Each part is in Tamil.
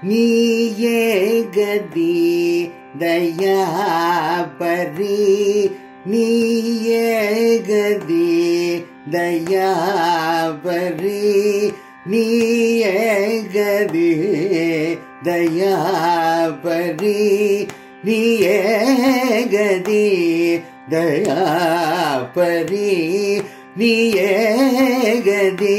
நீயே கதி தயாபரி நீயே கதி தயாபரி நீயே கதி தயாபரி நீயே கதி தயாபரி நீயே கதி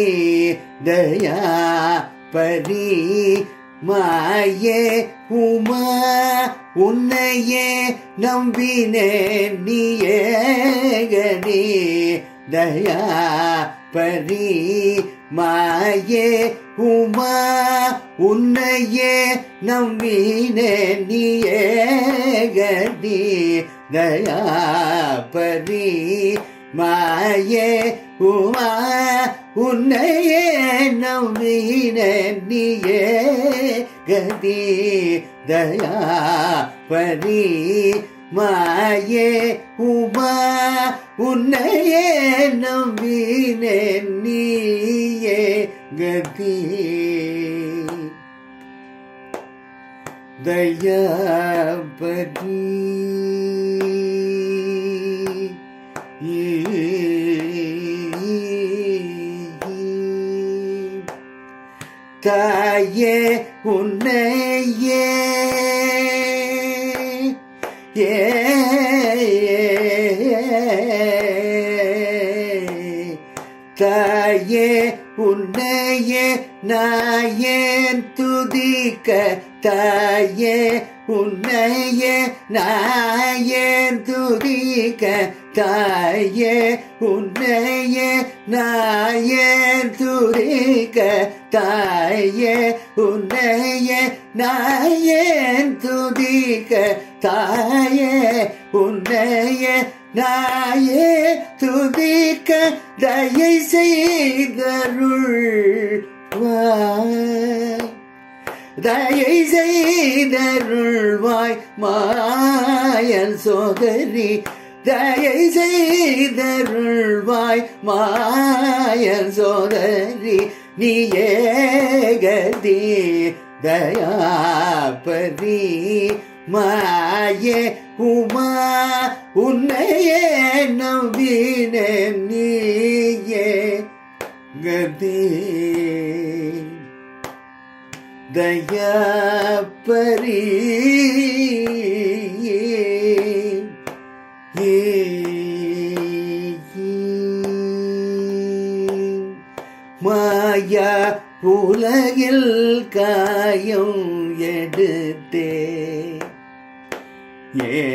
தயாபரி மாயே உமா உன்னையே நம்பினேன் நீயே கதி தயா பரி மாயே உமா உன்னையே நம்பினேன் நீயே கதி தயா பரி மாயே உமா உன்னையே நம்பினேன் நீயே கதி தயா பரி மாயே உமா உன்னையே நம்பினேன் நீயே கதி தயாபதி தாயே உன்னையே ஏ தாயே உன்னையே நாயேன் துதிக்க தாயே உன்னையே நாயேன் துதிக்க தாயே உன்னையே நாயேன் துதிக்க தாயே உன்னையே நாயேன் துதிக்க தாயே உன்னையே நாயே துதிக்க தயை செய்தருள் தயை செய்தருள்வாய் மாயன் சோதரி தயை செய்தருள்வாய் மாயன் சோதரி நீயே கதி தயாபரி மாயே உமா உன்னையே நம்பினே நீயே கதி தயாபரி மாயா உலகில் காயம் எடுத்தே ஏ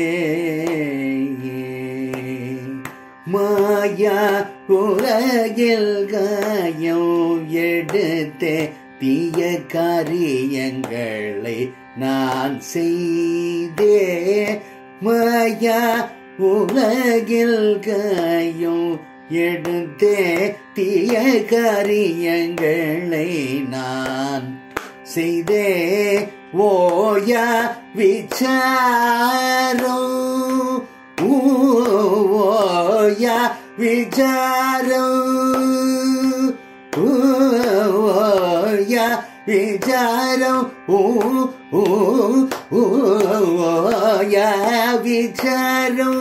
மாயா உலகில் காயம் எடுத்தே தீய காரியங்களை நான் செய்தே மாயா உலகில் காயம் எடுத்தே தீய காரியங்களை நான் செய்தே ஓயா விசாரம் ஓயா விசாரம் ஓயா விசாரம் ஓயா விசாரம்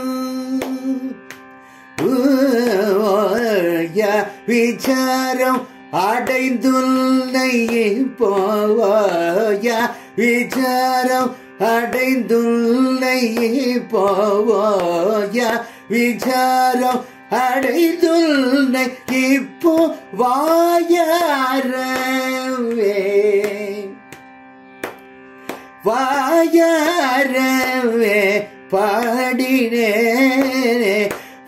ஓயா விசாரம் அடைந்துள்ளை போவாயா விசாரம் அடைந்துள்ளை போவாயா விசாரம் அடைந்துள்ளை இப்போ வாயாரவே வாயாரவே பாடினேனே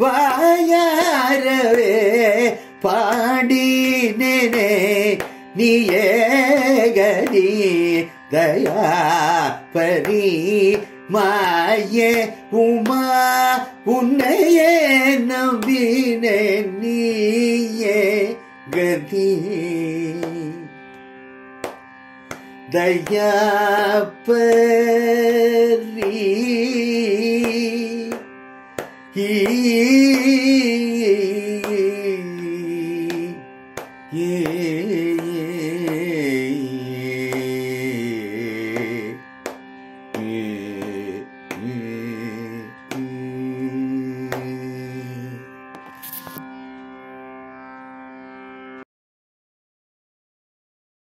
வாயாரவே பாடினேனே நீயே கதி தயா பரி மாயே உமா உன்னையே நம்பினே நீயே கதி தயாபரி ஈ